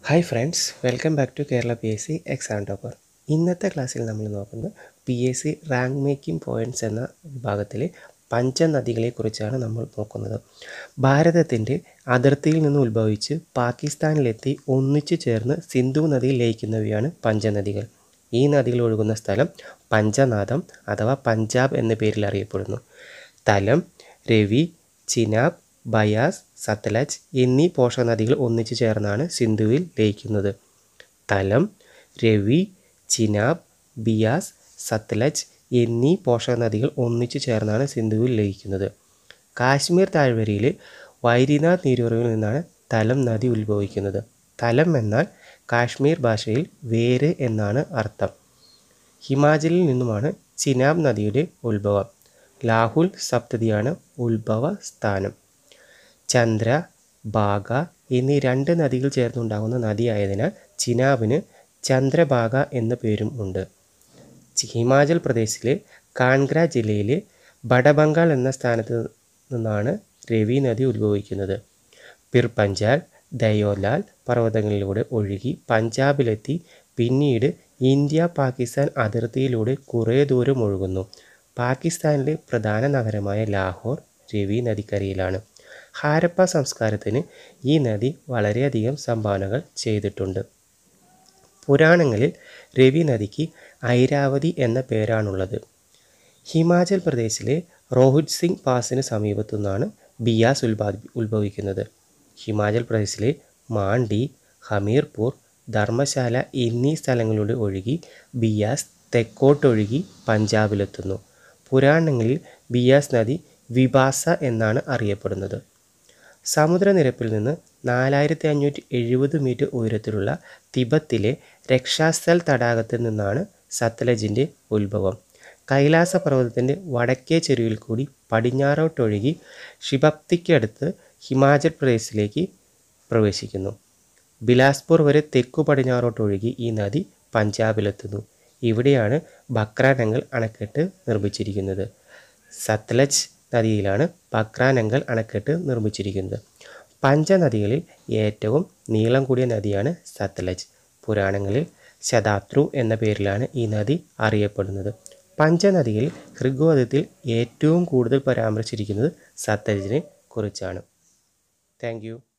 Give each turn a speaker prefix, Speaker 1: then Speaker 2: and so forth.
Speaker 1: hi friends welcome back to Kerala P S C exam topper ഇന്നത്തെ ക്ലാസ്സിൽ നമ്മൾ നോക്കുന്നത് P S C rank making points എന്ന വിഭാഗത്തിലെ പഞ്ചനദികളെക്കുറിച്ചാണ് നമ്മൾ നോക്കുന്നത് ഭാരതത്തിൻ്റെ അതിർത്തിയിൽ നിന്ന് ഉത്ഭവിച്ച് പാകിസ്ഥാനിലെത്തി ഒന്നിച്ചു ചേർന്ന് സിന്ധു നദിയിൽ ലയിക്കുന്നവയാണ് പഞ്ചനദികൾ ഈ നദികൾ ഒഴുകുന്ന സ്ഥലം പഞ്ചനാഥം അഥവാ പഞ്ചാബ് എന്ന പേരിൽ അറിയപ്പെടുന്നു തലം രവി ചിനാബ് ബയാസ് സത്ലജ് എന്നീ പോഷകനദികൾ ഒന്നിച്ചു ചേർന്നാണ് സിന്ധുവിൽ ലയിക്കുന്നത് തലം രവി ചിനാബ് ബിയാസ് സത്ലജ് എന്നീ പോഷകനദികൾ ഒന്നിച്ചു ചേർന്നാണ് സിന്ധുവിൽ ലയിക്കുന്നത് കാശ്മീർ താഴ്വരയിൽ വൈരിനാഥ് നീരുറവിൽ നിന്നാണ് തലം നദി ഉത്ഭവിക്കുന്നത് തലം എന്നാൽ കാശ്മീർ ഭാഷയിൽ വേര് എന്നാണ് അർത്ഥം ഹിമാചലിൽ നിന്നുമാണ് ചിനാബ് നദിയുടെ ഉത്ഭവം ലാഹുൽ സപ്തതിയാണ് ഉത്ഭവ സ്ഥാനം ചന്ദ്ര ബാഗ എന്നീ രണ്ട് നദികൾ ചേർന്നുണ്ടാകുന്ന നദിയായതിനാൽ ചിനാബിന് ചന്ദ്രഭാഗ എന്ന പേരും ഉണ്ട് ചി- ഹിമാചൽ പ്രദേശിലെ കാൺഗ്ര ജില്ലയിലെ ബഡബംഗാൾ എന്ന സ്ഥാനത്ത് നിന്നാണ് രവി നദി ഉത്ഭവിക്കുന്നത് പിർ പഞ്ചാൽ ദയോലാൽ പർവ്വതങ്ങളിലൂടെ ഒഴുകി പഞ്ചാബിലെത്തി പിന്നീട് ഇന്ത്യ പാകിസ്ഥാൻ അതിർത്തിയിലൂടെ കുറേ ദൂരം ഒഴുകുന്നു പാകിസ്ഥാനിലെ പ്രധാന നഗരമായ ലാഹോർ രവി നദിക്കരയിലാണ് ഹാരപ്പ സംസ്കാരത്തിന് ഈ നദി വളരെയധികം സംഭാവനകൾ ചെയ്തിട്ടുണ്ട് പുരാണങ്ങളിൽ രവി നദിക്ക് ഐരാവതി എന്ന പേരാണുള്ളത് ഹിമാചൽ പ്രദേശിലെ റോഹിത് സിംഗ് പാസിന് സമീപത്തു നിന്നാണ് ബിയാസ് ഉത്പാദി ഉത്ഭവിക്കുന്നത് ഹിമാചൽ പ്രദേശിലെ മാണ്ഡി ഹമീർപൂർ ധർമ്മശാല എന്നീ സ്ഥലങ്ങളിലൂടെ ഒഴുകി ബിയാസ് തെക്കോട്ടൊഴുകി പഞ്ചാബിലെത്തുന്നു പുരാണങ്ങളിൽ ബിയാസ് നദി വിഭാസ എന്നാണ് അറിയപ്പെടുന്നത് സമുദ്രനിരപ്പിൽ നിന്ന് നാലായിരത്തി അഞ്ഞൂറ്റി എഴുപത് മീറ്റർ ഉയരത്തിലുള്ള തിബത്തിലെ രക്ഷാസ്ഥൽ തടാകത്തിൽ നിന്നാണ് സത്ലജിൻ്റെ ഉത്ഭവം കൈലാസ പർവ്വതത്തിൻ്റെ വടക്കേ ചെരുവിൽ കൂടി പടിഞ്ഞാറോട്ടൊഴുകി ഷിബപ്തിക്കടുത്ത് ഹിമാചൽ പ്രദേശിലേക്ക് പ്രവേശിക്കുന്നു ബിലാസ്പൂർ വരെ തെക്കു പടിഞ്ഞാറോട്ടൊഴുകി ഈ നദി പഞ്ചാബിലെത്തുന്നു ഇവിടെയാണ് ബക്രാനങ്കൽ അണക്കെട്ട് നിർമ്മിച്ചിരിക്കുന്നത് സത്ലജ് നദിയിലാണ് ബക്രാനങ്കൽ അണക്കെട്ട് നിർമ്മിച്ചിരിക്കുന്നത് പഞ്ചനദികളിൽ ഏറ്റവും നീളം കൂടിയ നദിയാണ് സത്ലജ് പുരാണങ്ങളിൽ ശതാത്രു എന്ന പേരിലാണ് ഈ നദി അറിയപ്പെടുന്നത് പഞ്ചനദികളിൽ ഋഗ്വേദത്തിൽ ഏറ്റവും കൂടുതൽ പരാമർശിച്ചിരിക്കുന്നത് സത്ലജിനെ കുറിച്ചാണ് താങ്ക് യു